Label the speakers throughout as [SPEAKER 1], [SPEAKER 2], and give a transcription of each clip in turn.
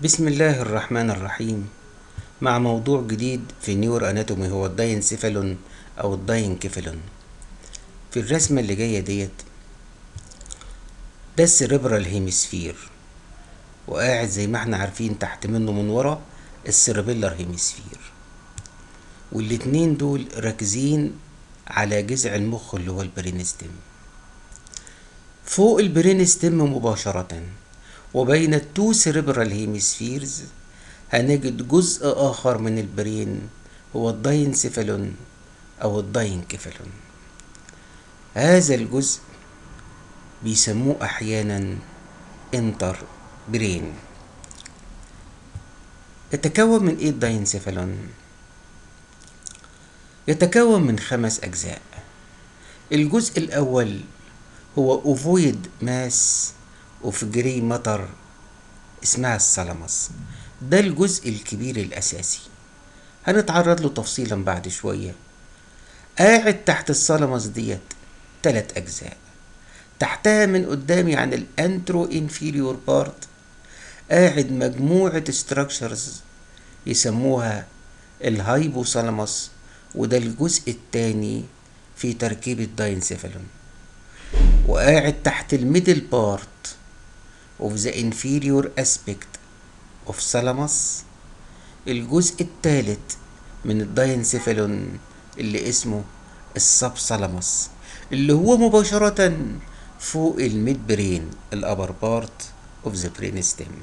[SPEAKER 1] بسم الله الرحمن الرحيم مع موضوع جديد في نيور اناتومي هو الداينسيفالون او الداينكيفالون في الرسمة اللي جاية ديت ده السيريبرال هيمسفير وقاعد زي ما احنا عارفين تحت منه من ورا السيربيلر هيمسفير والاتنين دول راكزين على جذع المخ اللي هو البرينستيم فوق البرينستيم مباشرة وبين التو سيريبرال هيمسفيرز هنجد جزء آخر من البرين هو الداينسيفالون أو الداينكيفالون هذا الجزء بيسموه أحيانا انتر برين يتكون من ايه الداينسيفالون يتكون من خمس أجزاء الجزء الأول هو أوفويد ماس اوف جري مطر اسمها السلمس ده الجزء الكبير الأساسي هنتعرض له تفصيلا بعد شوية قاعد تحت السلمس ديت تلات أجزاء تحتها من قدامي عن الانترو انفيريور بارت قاعد مجموعة ستراكشرز يسموها الهايبوثالاموس وده الجزء التاني في تركيب الداينسيفالون وقاعد تحت الميدل بارت of the inferior aspect of thalamus الجزء الثالث من الداينسيفالون اللي اسمه السبثالاموس اللي هو مباشرة فوق الميد برين الابر بارت of the brain stem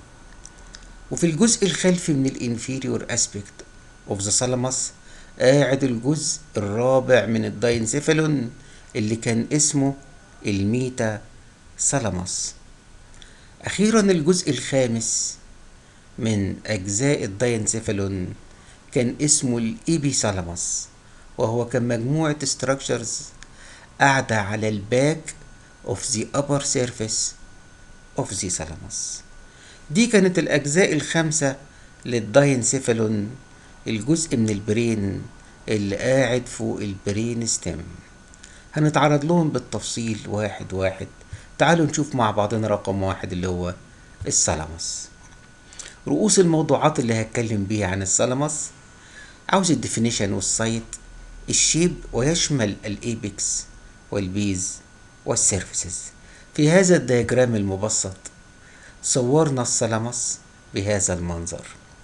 [SPEAKER 1] وفي الجزء الخلفي من الانفيريور اسبكت of the thalamus قاعد الجزء الرابع من الداينسيفالون اللي كان اسمه الميتا ثالاموس أخيرا الجزء الخامس من أجزاء الداينسيفالون كان اسمه الإيبيثالاموس وهو كان مجموعة structures قاعدة على الباك of the upper surface of the thalamus دي كانت الأجزاء الخمسة للداينسيفالون الجزء من البرين اللي قاعد فوق البرين ستيم هنتعرض لهم بالتفصيل واحد واحد تعالوا نشوف مع بعضنا رقم واحد اللي هو الثالاموس رؤوس الموضوعات اللي هتكلم بيها عن الثالاموس عاوز الديفينيشن والسايت الشيب ويشمل الايبكس والبيز والسيرفيسز في هذا الدياجرام المبسط صورنا الثالاموس بهذا المنظر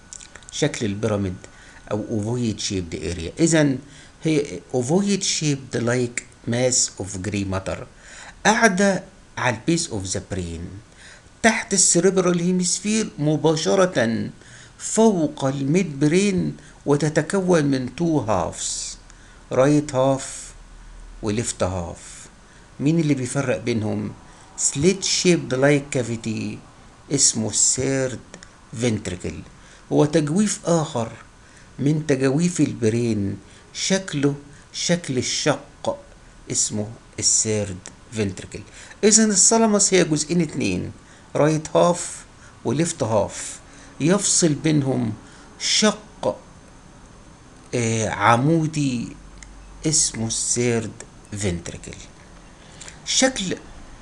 [SPEAKER 1] شكل البيراميد او اوفويد شيبد اريا اذا هي اوفويد شيبد لايك ماس اوف جري ماتر قاعده على البيس اوف ذا برين تحت السيريبرال هيمسفير مباشرة فوق الميد برين وتتكون من تو هافز رايت هاف وليفت هاف مين اللي بيفرق بينهم سليت شيبد لايك كافيتي اسمه السيرد فنتركل هو تجويف آخر من تجاويف البرين شكله شكل الشق اسمه السيرد فنتركل اذا الثالاموس هي جزئين اتنين رايت هاف وليفت هاف يفصل بينهم شق آه عمودي اسمه السيرد فنتركل شكل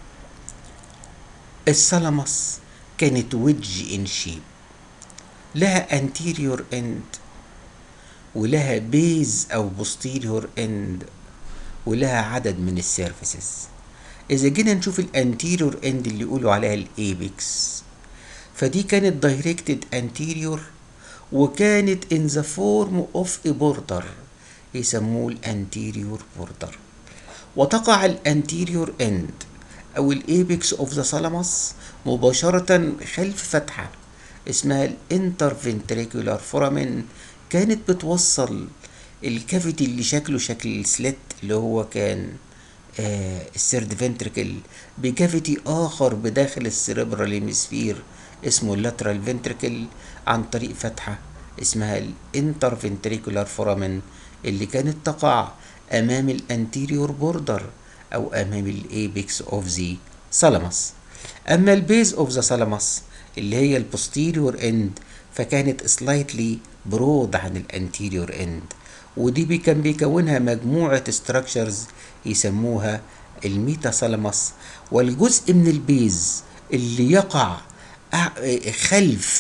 [SPEAKER 1] الثالاموس كانت ويدج ان شيب لها انتيريور اند ولها بيز او بوستيريور اند ولها عدد من السيرفيسز اذا جينا نشوف الانتيريور اند اللي يقولوا عليها الايبكس فدي كانت دايركتد انتيريور وكانت ان ذا فورم اوف ا بوردر يسموه الانتيريور بوردر وتقع الانتيريور اند او الايبكس اوف ذا ثالاموس مباشرة خلف فتحة اسمها الانترفنتريكولار فورامين كانت بتوصل الكافيتي اللي شكله شكل السلت اللي هو كان آه السيرد فنتركل بكافيتي آخر بداخل السيريبرال هيمسفير اسمه اللاترال فنتركل عن طريق فتحة اسمها الانترفنتريكولار فورامين اللي كانت تقع أمام الانتيريور بوردر أو أمام الأيبكس أوف ذا ثالاموس أما البيز أوف ذا ثالاموس اللي هي البوستيريور اند فكانت سلايتلي برود عن الانتيريور اند ودي بي كان بيكونها مجموعة structures يسموها الميتاثالاموس والجزء من البيز اللي يقع خلف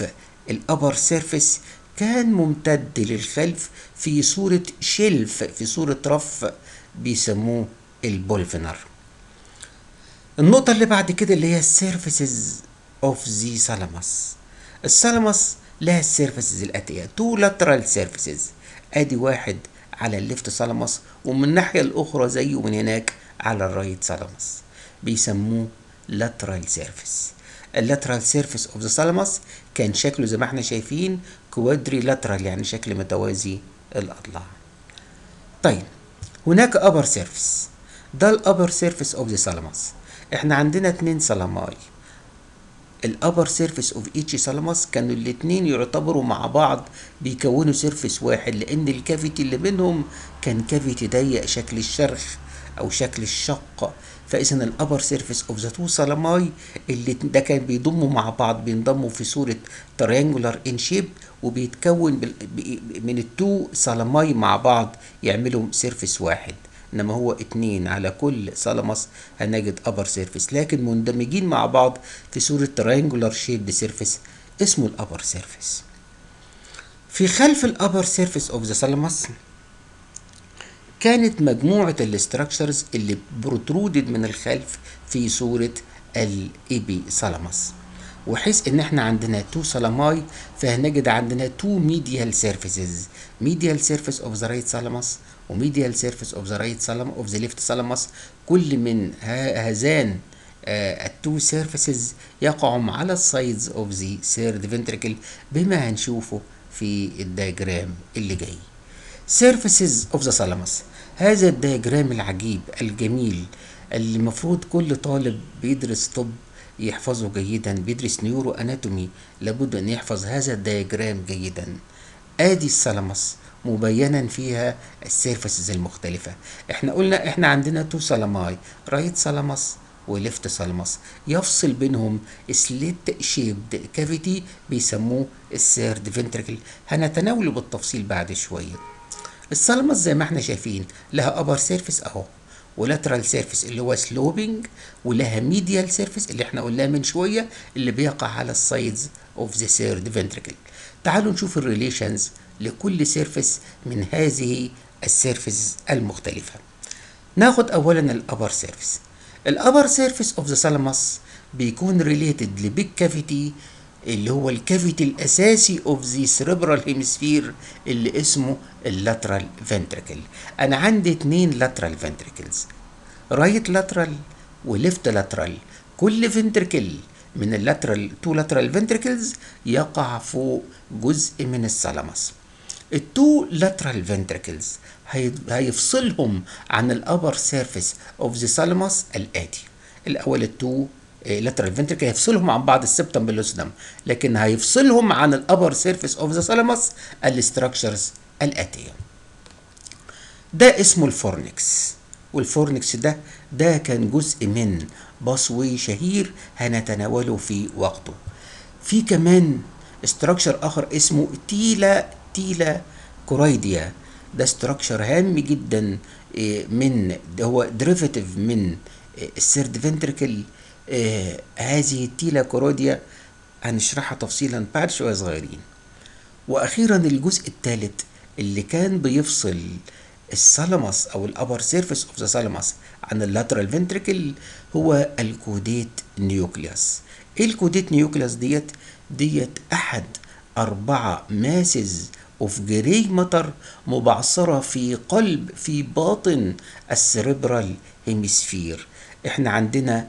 [SPEAKER 1] الابر سيرفيس كان ممتد للخلف في صورة شلف في صورة رف بيسموه البولفنر النقطة اللي بعد كده اللي هي السيرفيسز اوف ذا سالاماس السالاماس لها السيرفيسز الآتية تو لاترال سيرفيسز ادي واحد على الليفت سالاماس ومن الناحية الأخرى زيه من هناك على الرايت سالاماس بيسموه لاترال سيرفيس اللاترال سيرفيس اوف ذا سالاماس كان شكله زي ما احنا شايفين كوادري لاترال يعني شكل متوازي الأضلاع طيب هناك upper سيرفيس ده الابر سيرفيس اوف ذا سالاماس احنا عندنا اتنين سلاماي الابر سيرفيس اوف ايتش سالاماس كانوا الاتنين يعتبروا مع بعض بيكونوا سيرفيس واحد لان الكافيتي اللي بينهم كان كافيتي ضيق شكل الشرخ او شكل الشق فاذا الابر سيرفيس اوف ذا تو سالاماي اللي ده كان بيضموا مع بعض بينضموا في صوره تريانجولار ان شيب وبيتكون بال- ب- من التو سالاماي مع بعض يعملوا سيرفيس واحد انما هو اتنين على كل سالاماس هنجد ابر سيرفيس لكن مندمجين مع بعض في صورة تريانجولار شيب سيرفيس اسمه الابر سيرفيس في خلف الابر سيرفيس اوف ذا سالاماس كانت مجموعة الاستراكشرز اللي بروترودد من الخلف في صورة الايبي سالاماس وحيث ان احنا عندنا تو سالاماي فهنجد عندنا تو ميديال سيرفيسز ميديال سيرفيس اوف ذا رايت سالاماس وميديال سيرفيس اوف ذا رايت سالام اوف ذا ليفت سالاماس كل من ها- هذان التو سيرفيسز يقعوا على السايدز اوف ذا ثيرد فنتريكل بما هنشوفه في الدياجرام اللي جاي سيرفيسز اوف ذا سالاماس هذا الدياجرام العجيب الجميل اللي المفروض كل طالب بيدرس طب يحفظه جيدا بيدرس نيورو اناتومي لابد ان يحفظ هذا الدياجرام جيدا ادي السلامس مبينا فيها السيرفيسز المختلفة احنا قلنا احنا عندنا تو سلاماي رايت سلامس وليفت سلامس يفصل بينهم سليت شيبد كافيتي بيسموه السيرد فنتركل هنتناوله بالتفصيل بعد شويه السلمس زي ما احنا شايفين لها ابر سيرفيس اهو ولاترال سيرفيس اللي هو سلوبينج ولها ميديال سيرفيس اللي احنا قلناه من شويه اللي بيقع على السايدز اوف ذا ثيرد فنتريكل تعالوا نشوف الريليشنز لكل سيرفيس من هذه السيرفيس المختلفه ناخد اولا الابر سيرفيس الابر سيرفيس اوف ذا سالاماس بيكون ريليتد لبيج كافيتي اللي هو الكافيتي الاساسي اوف ذا سيريبرال هيمسفير اللي اسمه اللاترال فنتريكل انا عندي اتنين لاترال فنتريكلز رايت لاترال وليفت لاترال كل فنتريكل من اللاترال تو لاترال فنتريكلز يقع فوق جزء من الثالاموس التو لاترال فنتريكلز هيفصلهم عن الابر سيرفيس اوف ذا ثالاموس الاتي الاول التو لاترال فنتريكل هيفصلهم عن بعض السبتم باللوسدم لكن هيفصلهم عن الابر سيرفيس اوف ذا ثالاموس الاستراكشرز الاتيه ده اسمه الفورنكس والفورنكس ده ده كان جزء من باسوي شهير هنتناوله في وقته في كمان استراكشر اخر اسمه تيلا تيلا كورايديا ده استراكشر هام جدا من ده هو ديريفاتيف من السيرد فنتريكل هذه التيلا كورايديا هنشرحها تفصيلا بعد شويه صغيرين واخيرا الجزء الثالث اللي كان بيفصل الثالاموس او الابر سيرفيس اوف ذا ثالاموس عن اللاترال فنتريكل هو الكوديت نيوكليوس ايه الكوديت نيوكليوس ديت ديت احد اربعه ماسز اوف جري مطر مبعثره في قلب في باطن السريبرال هيمسفير احنا عندنا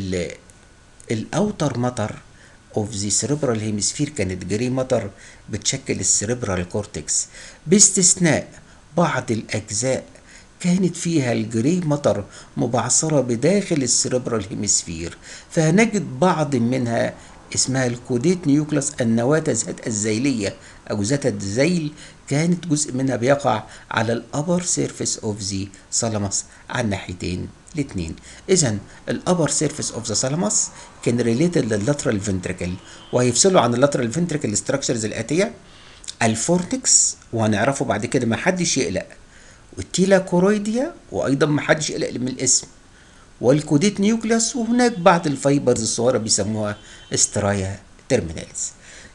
[SPEAKER 1] الاوتر مطر اوف ذا سيريبرال هيمسفير كانت جري مطر بتشكل السريبرال كورتكس باستثناء بعض الأجزاء كانت فيها الجري مطر مبعثرة بداخل السريبرال هيمسفير فهنجد بعض منها اسمها الكوديت نيوكلاس النواة ذات الزيلية أو ذات الزيل كانت جزء منها بيقع على الأبر سيرفيس أوف ذا سالاموس على الناحيتين الاثنين إذا الأبر سيرفيس أوف ذا سالاموس كان ريليتد لللاترال فنتريكل وهيفصلوا عن اللاترال فنتريكل ستراكشرز الآتية الفورتكس وهنعرفه بعد كده ما حدش يقلق والتيلا كورويديا وايضا ما حدش يقلق من الاسم والكوديت نيوكليوس وهناك بعض الفايبرز الصغيره بيسموها استرايا تيرمينالز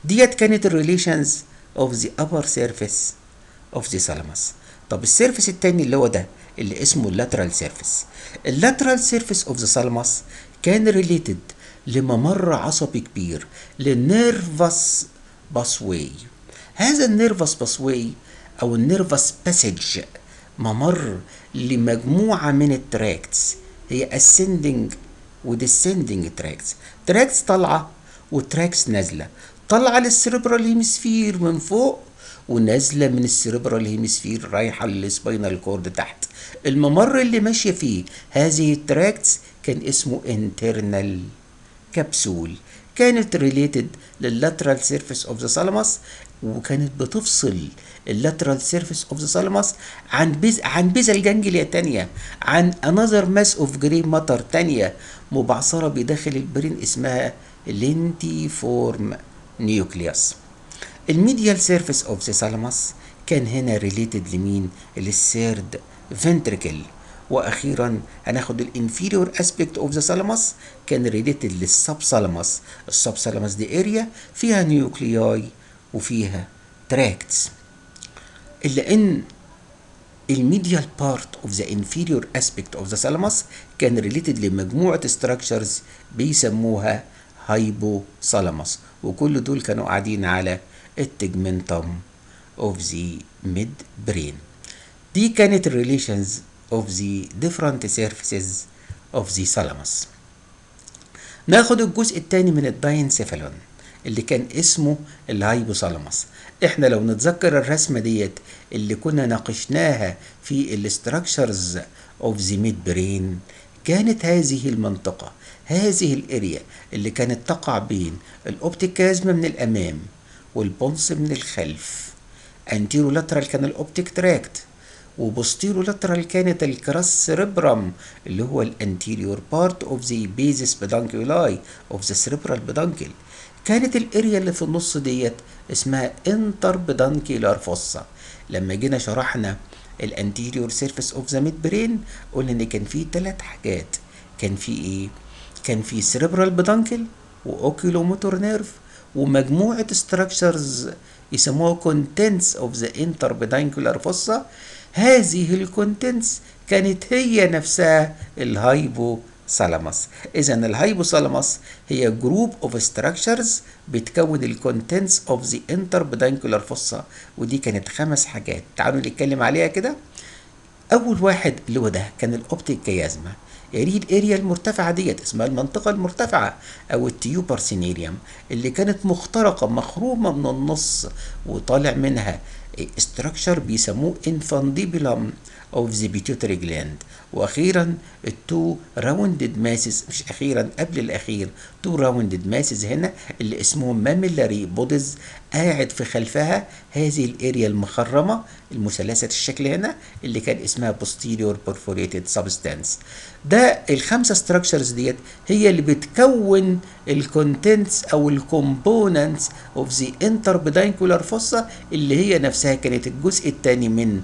[SPEAKER 1] ديت كانت الريليشنز اوف ذا upper surface اوف ذا thalamus طب السيرفيس التاني اللي هو ده اللي اسمه اللاترال سيرفيس اللاترال سيرفيس اوف ذا thalamus كان ريليتد لممر عصبي كبير للنيرفس باسواي هذا النيرفس باسواي او النيرفس باسج ممر لمجموعة من التراكتس هي ascending و descending تراكتس تراكتس طالعة وتراكس نازلة طالعة للسيربرال هيمسفير من فوق ونازلة من السيربرال هيمسفير رايحة للسباينال كورد تحت الممر اللي ماشية فيه هذه التراكتس كان اسمه internal كبسول كانت ريليتد لللاترال سيرفيس اوف ذا ثالاموس وكانت بتفصل اللاترال سيرفيس اوف ذا ثالاموس عن بيز عن بيزل جانجليا تانية عن انذر ماس اوف جري ماتر تانية مبعثرة بداخل البرين اسمها لينتي فورم نيوكليوس الميديال سيرفيس اوف ذا ثالاموس كان هنا ريليتد لمين للسيرد فنتريكل واخيرا هناخد الانفيريور اسبيكت اوف ذا ثالاموس كان ريليتد للسب ثالاموس السب ثالاموس دي اريا فيها نيوكلياي وفيها تراكتس الا ان الميديال بارت اوف ذا انفيريور اسبيكت اوف ذا ثالاموس كان ريليتد لمجموعه ستراكشرز بيسموها هايبوثالاموس وكل دول كانوا قاعدين على التجمنتم اوف ذا ميد برين دي كانت الريليشنز of the different surfaces of the thalamus ناخد الجزء الثاني من الداينسيفالون اللي كان اسمه الهايبوثالاموس احنا لو نتذكر الرسمه ديت اللي كنا ناقشناها في الاستراكشرز اوف ذا ميد برين كانت هذه المنطقه هذه الاريا اللي كانت تقع بين الاوبتيكازما من الامام والبونس من الخلف انتيرو لاترال كان الاوبتيك تراكت وبوستيرو لاترال كانت الكراس سيربرم اللي هو الانتيريور بارت اوف ذا بيزس بدانكيولاي اوف ذا سيربرال بدانكل كانت الاريا اللي في النص ديت اسمها انتر بدانكيولار فوسا لما جينا شرحنا الانتيريور سيرفيس اوف ذا ميد برين قلنا ان كان في ثلاث حاجات كان في ايه كان في سيربرال بدانكل واوكيلوموتور نيرف ومجموعه ستراكشرز يسموها contents of the interbeduncular fossa هذه الكونتنتس كانت هي نفسها الهايبو ثالاموس اذا الهايبوثالاموس هي جروب اوف ستراكشرز بتكون الكونتنتس اوف ذا انتربيدانكولار فوسا ودي كانت خمس حاجات تعالوا نتكلم عليها كده اول واحد اللي هو ده كان الاوبتيك كيازما يعني الاريا المرتفعه ديت اسمها المنطقه المرتفعه او التيوبر سينيريوم اللي كانت مخترقه مخرومه من النص وطالع منها استراكشر بيسموه انفانديبولم اوف ذا بيتيوتري جلاند واخيرا التو راوندد ماسز مش اخيرا قبل الاخير تو راوندد ماسز هنا اللي اسمهم ماميلاري بوديز قاعد في خلفها هذه الاريا المخرمه المثلثه الشكل هنا اللي كان اسمها posterior perforated substance ده الخمسه ستراكشرز ديت هي اللي بتكون الكونتنتس او الكومبوننتس اوف ذا انتربيدانكولار فوسا اللي هي نفسها كانت الجزء الثاني من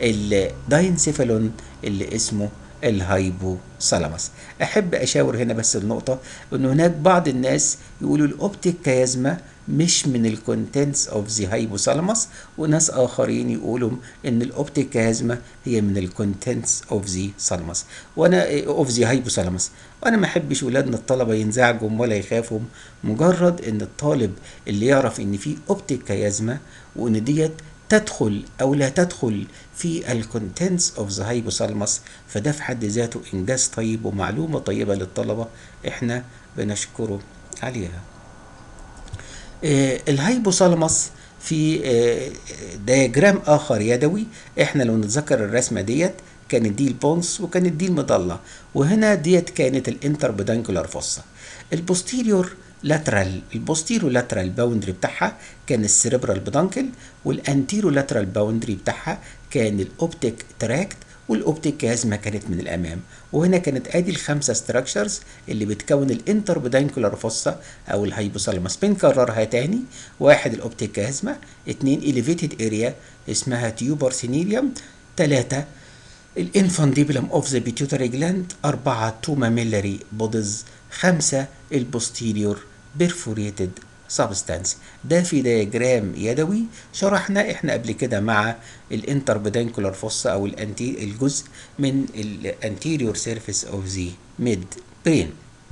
[SPEAKER 1] الداينسيفالون اللي اسمه الهايبوثالاموس احب اشاور هنا بس النقطه ان هناك بعض الناس يقولوا الاوبتيك كيازما مش من الكونتنتس اوف ذا هايبوثالاموس وناس اخرين يقولوا ان الاوبتيك كيازما هي من الكونتنتس اوف ذا ثالاموس وانا اوف ذا هايبوثالاموس وانا ما احبش ولادنا الطلبه ينزعجوا ولا يخافوا مجرد ان الطالب اللي يعرف ان في اوبتيك كيازما وان ديت تدخل او لا تدخل في الكونتنتس اوف ذا هايبوثالاموس فده في حد ذاته انجاز طيب ومعلومه طيبه للطلبه احنا بنشكره عليها آه الهايبوثالاموس في آه دياجرام اخر يدوي احنا لو نتذكر الرسمه ديت كانت دي البونس وكانت دي المضله وهنا ديت كانت الانتربيدانكولار فوسا البوستيريور لاترال البوستيرو لاترال باوندري بتاعها كان السيربرال بدانكل والانتيرو لاترال باوندري بتاعها كان الاوبتيك تراكت والاوبتيك كازما كانت من الامام وهنا كانت ادي الخمسه ستراكشرز اللي بتكون الانتربيدانكولار فوسا او الهايبوثالاموس بنكررها تاني واحد الاوبتيك كازما اتنين اليفيتد اريا اسمها تيوبر سينيريوم تلاتة الانفانديبلم اوف ذا بيتيوتري جلاند أربعة تو ماميلاري بوديز خمسة البوستيريور بيرفوريتد سبستانس ده في دياجرام يدوي شرحنا احنا قبل كده مع الانتربيدانكولار فوسا او الانتي الجزء من الانتيريور سيرفيس اوف ذا ميد برين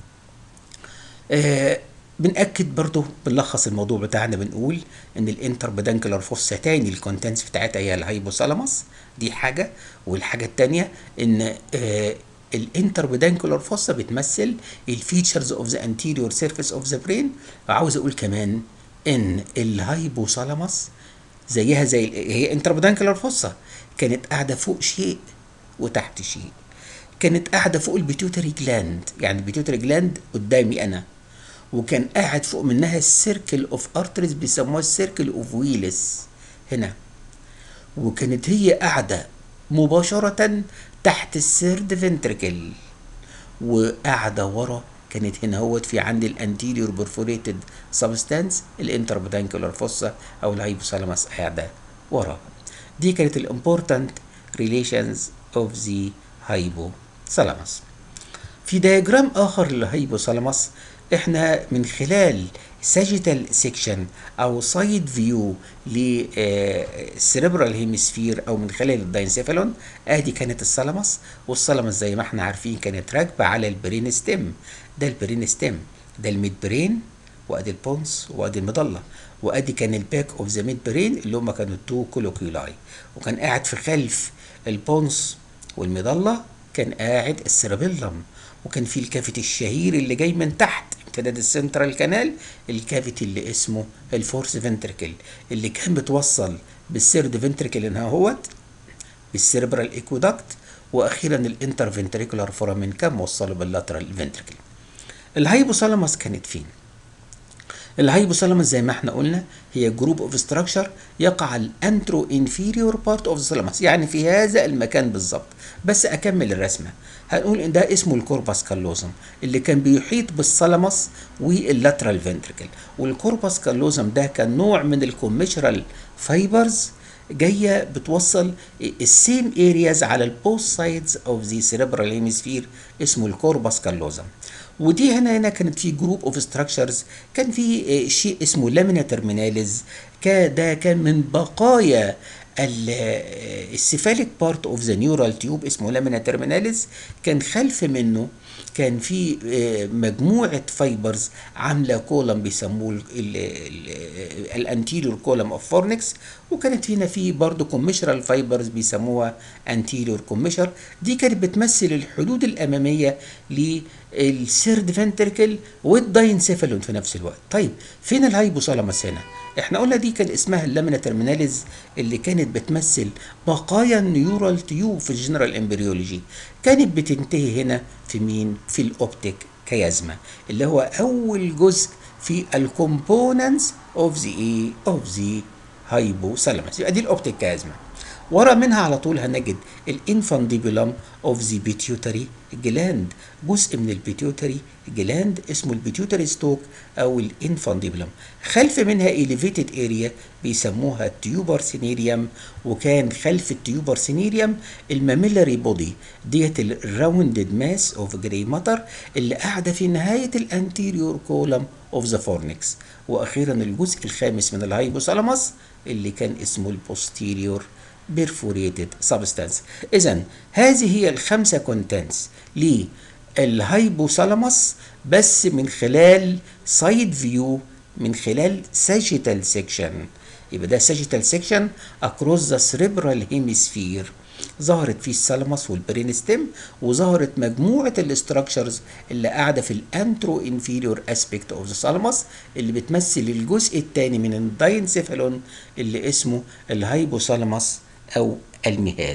[SPEAKER 1] آه بنأكد برضو بنلخص الموضوع بتاعنا بنقول ان الانتربيدانكولار فوسا تاني الكونتنتس بتاعتها هي الهايبوثالاموس دي حاجه والحاجه التانيه ان آه الانتربيدانكولار فوسا بتمثل الفيتشرز اوف ذا انتيريور سيرفيس اوف ذا برين وعاوز اقول كمان ان الهايبوثالاموس زيها زي هي انتربيدانكولار فوسا كانت قاعده فوق شيء وتحت شيء كانت قاعده فوق البيتيوتري جلاند يعني البيتيوتري جلاند قدامي انا وكان قاعد فوق منها السيركل اوف ارتريز بيسموها السيركل اوف ويلس هنا وكانت هي قاعده مباشره تحت السيرد فنتركل وقاعده ورا كانت هنا هوت في عند الانتيريور برفوريتد سبستانس الانتربيدانكولار فوسا او الهايبوثالاموس قاعده ورا دي كانت الامبورتنت ريليشنز اوف ذا هايبوثالاموس في دياجرام اخر للهايبوثالاموس احنا من خلال ساجيتال سيكشن او سايد فيو للسيريبرال هيمسفير او من خلال الداينسيفالون ادي كانت الثالاموس والثالاموس زي ما احنا عارفين كانت راكبه على البرين ستيم ده البرين ستيم ده الميد برين وادي البونس وادي المضله وادي كان الباك اوف ذا ميد برين اللي هم كانوا التو كولوكيولاي وكان قاعد في خلف البونس والمضله كان قاعد السيرابيلم وكان في الكافيتي الشهير اللي جاي من تحت امتداد السنترال كانال الكافيتي اللي اسمه الفورس فنتركل اللي كان بتوصل بالسيرد فنتركل انها هوت بالسيربرال ايكودكت واخيرا الانتر فنتريكولار فورامين كان موصله باللاترال فنتركل الهايبوثالاموس كانت فين الهايبوثالاموس زي ما احنا قلنا هي جروب اوف ستراكشر يقع الانترو انفيريور بارت اوف ثالاموس يعني في هذا المكان بالظبط بس اكمل الرسمه هنقول ان ده اسمه الكورباس كالوزم اللي كان بيحيط بالثالاموس واللاترال فنتركل والكورباس كالوزم ده كان نوع من الكوميشرال فايبرز جايه بتوصل السيم ارياز على البوست سايدز اوف ذا سيريبرال هيمسفير اسمه الكورباس كالوزم ودي هنا هنا كانت في جروب اوف ستراكشرز كان في شيء اسمه لامينا ترميناليز ده كان من بقايا السيفاليك بارت اوف ذا نيورال تيوب اسمه لامينا ترميناليز كان خلف منه كان في مجموعه فايبرز عامله كولم بيسموه الانتيريور كولم اوف فورنكس وكانت هنا في برضه كوميشرال فايبرز بيسموها انتيريور كوميشر دي كانت بتمثل الحدود الاماميه للسيرد فنتركل والداينسيفالون في نفس الوقت طيب فين الهايبوثالاموس هنا احنا قلنا دي كان اسمها اللامينا ترميناليز اللي كانت بتمثل بقايا النيورال تيوب في الجنرال امبريولوجي كانت بتنتهي هنا في مين في الاوبتيك كيازما اللي هو اول جزء في الكومبوننتس اوف ذا ايه اوف ذا هايبوثالاموس يبقى دي الاوبتيك كيازما ورا منها على طول هنجد الانفانديبولم اوف ذا بيتيوتري جلاند جزء من البيتيوتري جلاند اسمه البيتيوتري ستوك او الانفانديبولم خلف منها اليفيتد اريا بيسموها التيوبر سينيريوم وكان خلف التيوبر سينيريوم الماميلاري بودي ديت الراوندد ماس اوف جراي ماتر اللي قاعده في نهايه الانتيريور كولم اوف ذا فورنكس واخيرا الجزء الخامس من الهايبوثالاموس اللي كان اسمه البوستيريور perforated substance اذا هذه هي الخمسه كونتنتس للهايبوثالاموس بس من خلال سايد فيو من خلال ساجيتال سيكشن يبقى ده ساجيتال سيكشن اكروس ذا سريبرال هيمسفير ظهرت فيه الثالاموس والبرين ستيم وظهرت مجموعه الاستراكشرز اللي قاعده في الانترو انفيريور اسبيكت اوف ذا ثالاموس اللي بتمثل الجزء الثاني من الداينسيفالون اللي اسمه الهايبوثالاموس او المهاد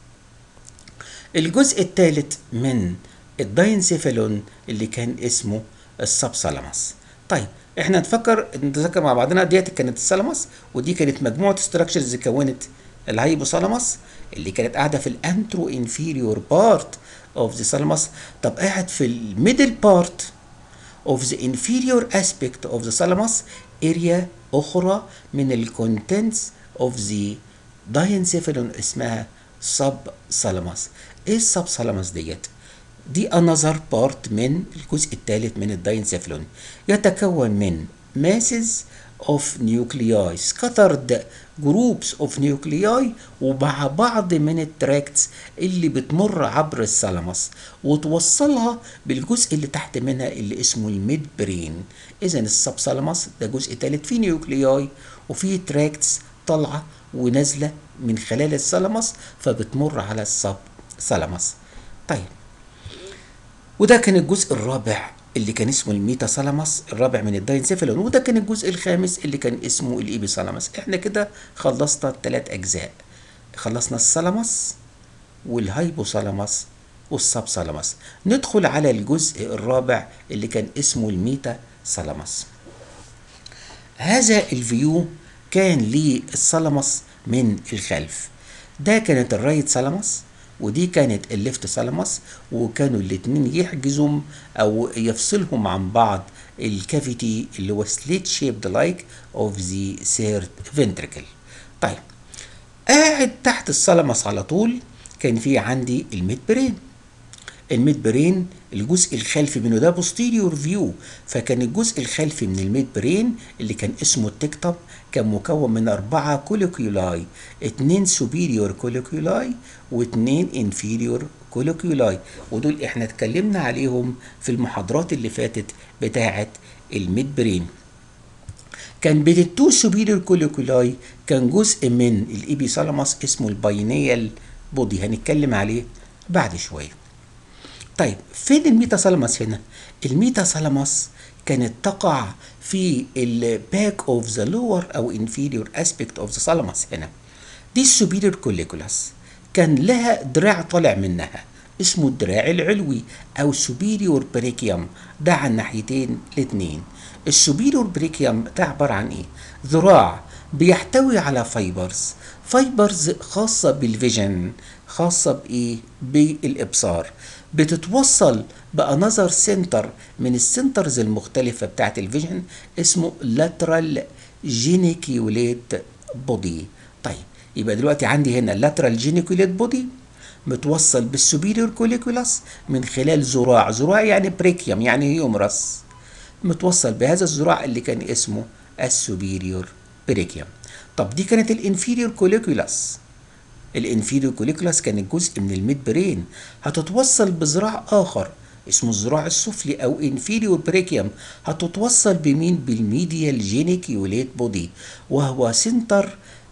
[SPEAKER 1] الجزء الثالث من الداينسيفالون اللي كان اسمه السبثالاموس طيب احنا نفكر نتذكر مع بعضنا ديت كانت الثالاموس ودي كانت مجموعه ستراكشرز كونت الهايبوثالاموس اللي كانت قاعده في الانترو انفيريور بارت اوف ذا ثالاموس طب قاعد في الميدل بارت اوف ذا انفيريور اسبيكت اوف ذا ثالاموس اريا اخرى من الكونتنتس اوف ذا داينسيفالون اسمها سب ثالاموس ايه السب ثالاموس ديت دي انذر بارت من الجزء الثالث من الداينسيفالون يتكون من masses of nuclei scattered groups of nuclei ومع بعض من التراكتس اللي بتمر عبر الثالاموس وتوصلها بالجزء اللي تحت منها اللي اسمه الميد برين اذا السبثالاموس ده جزء ثالث فيه نيوكلياي وفيه تراكتس طالعه ونازله من خلال الثالاموس فبتمر على السب ثالاموس طيب وده كان الجزء الرابع اللي كان اسمه الميتا ثالاموس الرابع من الداينسيفالون وده كان الجزء الخامس اللي كان اسمه الايبي ثالاموس احنا كده خلصنا الثلاث اجزاء خلصنا الثالاموس والهايبوثالاموس والسب ثالاموس ندخل على الجزء الرابع اللي كان اسمه الميتا ثالاموس هذا الفيو كان للثالاموس من الخلف ده كانت الرايت ثالاموس ودي كانت الليفت ثالاموس وكانوا الاتنين يحجزوا او يفصلهم عن بعض الكافيتي اللي هو سليت شيبد لايك اوف ذا ثيرد فنتريكل طيب قاعد تحت الثالاموس على طول كان في عندي الميد برين الميد برين الجزء الخلفي منه ده بوستيريور فيو فكان الجزء الخلفي من الميد برين اللي كان اسمه التكتب كان مكون من أربعة كوليكيولاي اتنين سوبيريور كوليكيولاي واتنين انفيريور كوليكيولاي ودول احنا اتكلمنا عليهم في المحاضرات اللي فاتت بتاعة الميد برين كان بين التو سوبيريور كوليكولاي كان جزء من الايبي ثالاموس اسمه الباينيال بودي هنتكلم عليه بعد شويه طيب فين الميتا ثالاموس هنا الميتا ثالاموس كانت تقع في الباك اوف ذا لور او انفيريور اسبيكت اوف ذا ثالاموس هنا دي السوبيريور كوليكولاس كان لها دراع طالع منها اسمه الدراع العلوي او سوبيريور بريكيوم ده على الناحيتين الاتنين السوبيريور بريكيوم ده عباره عن ايه ذراع بيحتوي على فايبرز فايبرز خاصه بالفيجن خاصه بايه بالابصار بتتوصل بانذر سنتر من السنترز المختلفه بتاعت الفيجن اسمه لاترال جينيكيوليت بودي طيب يبقى دلوقتي عندي هنا لاترال جينيكيوليت بودي متوصل بالسوبيريور كوليكولاس من خلال ذراع ذراع يعني بريكيوم يعني هيومرس متوصل بهذا الذراع اللي كان اسمه السوبيريور بريكيوم طب دي كانت الانفيريور كوليكولاس الانفيريور كوليكولاس كانت جزء من الميد برين هتتوصل بذراع اخر اسمه الذراع السفلي او انفيريور بريكيوم هتتوصل بمين بالميديال جينيكيوليت بودي وهو سنتر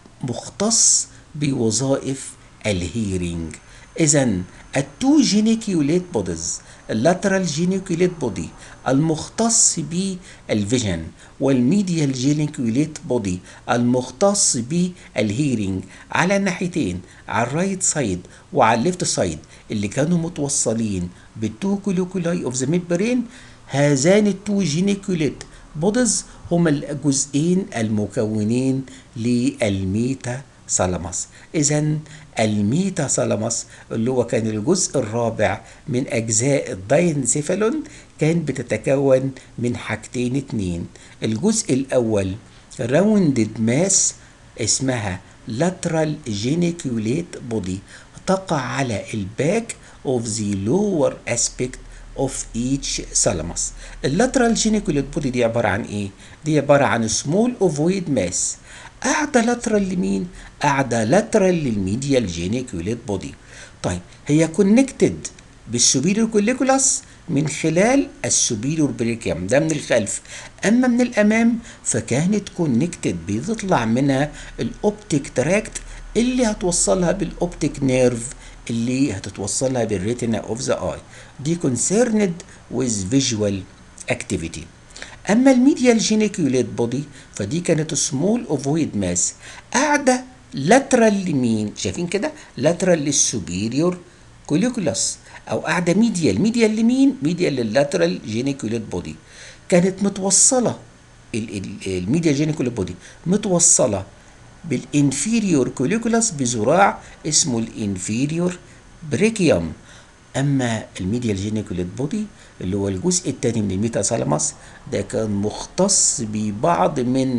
[SPEAKER 1] مختص بوظائف الهيرنج اذا التو جينيكيوليت بوديز اللاترال جينيكيوليت بودي المختص بالفيجن والميديال جينيكيوليت بودي المختص بالهيرنج على الناحيتين على الرايت سايد وعلى الليفت سايد اللي كانوا متوصلين بالتو كوليكولاي اوف ذا ميد برين هذان التو جينيكيوليت بوديز هما الجزئين المكونين للميتا ثالاموس اذا الميتا ثالاموس اللي هو كان الجزء الرابع من اجزاء الداينسيفالون كان بتتكون من حاجتين اتنين الجزء الاول راوندد ماس اسمها lateral geniculate body تقع على الباك of the lower aspect of each thalamus اللاترال جينيكوليت بودي دي عبارة عن ايه؟ دي عبارة عن سمول اوفويد ماس قاعدة لاترال لمين؟ قاعدة لاترال للميديال جينيكوليت بودي طيب هي كونكتد بالسوبيريور كوليكولاس من خلال السوبيريور بريكيوم ده من الخلف اما من الامام فكانت كونكتد بيطلع منها الاوبتيك تراكت اللي هتوصلها بالاوبتيك نيرف اللي هتتوصلها بالريتنا اوف ذا اي دي concerned with visual activity اما الميديال جينيكوليت بودي فدي كانت سمول اوفويد ماس قاعده لاترال لمين شايفين كده لاترال للسوبيريور كوليكولاس او قاعده ميديال ميديال لمين ميديال لللاترال جينيكوليت بودي كانت متوصله الميديال جينيكوليت بودي متوصله بالانفيريور كوليكولاس بذراع اسمه الانفيريور بريكيوم اما الميديال جينيكوليت بودي اللي هو الجزء الثاني من الميتا ثالاموس ده كان مختص ببعض من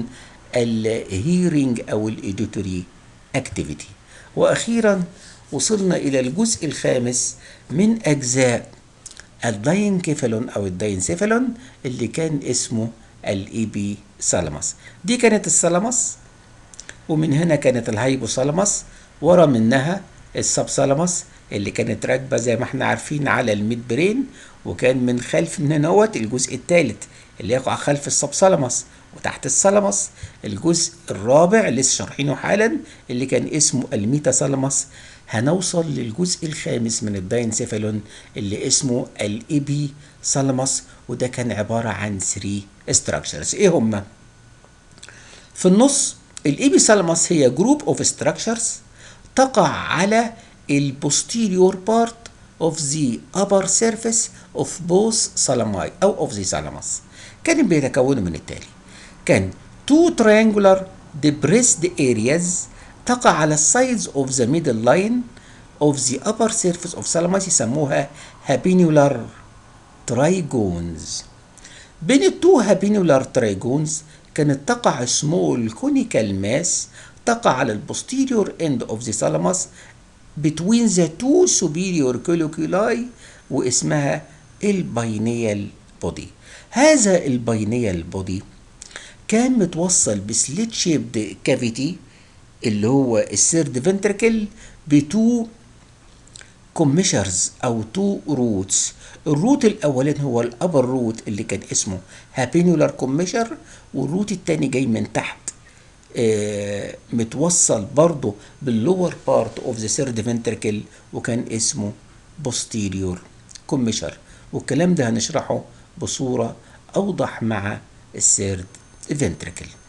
[SPEAKER 1] الهيرنج او الايديتوري اكتيفيتي واخيرا وصلنا الى الجزء الخامس من اجزاء الداينكيفالون او الداينسيفالون اللي كان اسمه الايبي ثالاموس دي كانت الثالاموس ومن هنا كانت الهايبوثالاموس ورا منها السبثالاموس اللي كانت راكبه زي ما احنا عارفين على الميد برين وكان من خلف من هنا هوت الجزء الثالث اللي يقع خلف السبثالاموس وتحت الثالاموس الجزء الرابع لسه شارحينه حالا اللي كان اسمه الميتاثالاموس هنوصل للجزء الخامس من الداينسيفالون اللي اسمه الايبي ثالاموس وده كان عباره عن 3 structures ايه هما في النص الايبي ثالاموس هي جروب اوف structures تقع على البوستيريور بارت of the upper surface of both thalami أو of the thalamus كانوا بيتكونوا من التالي كان two triangular depressed areas تقع على السايدز of the middle line of the upper surface of thalamus يسموها habenular trigones بين التو habenular trigones كانت تقع small conical mass تقع على البوستيريور end of the thalamus between the two superior colliculi واسمها الباينيال بودي هذا الباينيال بودي كان متوصل بسليت شيبد كافيتي اللي هو السيرد فنتركل بتو كوميشرز او تو روتس الروت الاولاني هو الابر روت اللي كان اسمه هابينولار كوميشر والروت الثاني جاي من تحت آه متوصل برضه باللور بارت اوف ذا سيرد فنتركل وكان اسمه بوستيريور كوميشر والكلام ده هنشرحه بصوره اوضح مع السيرد فنتركل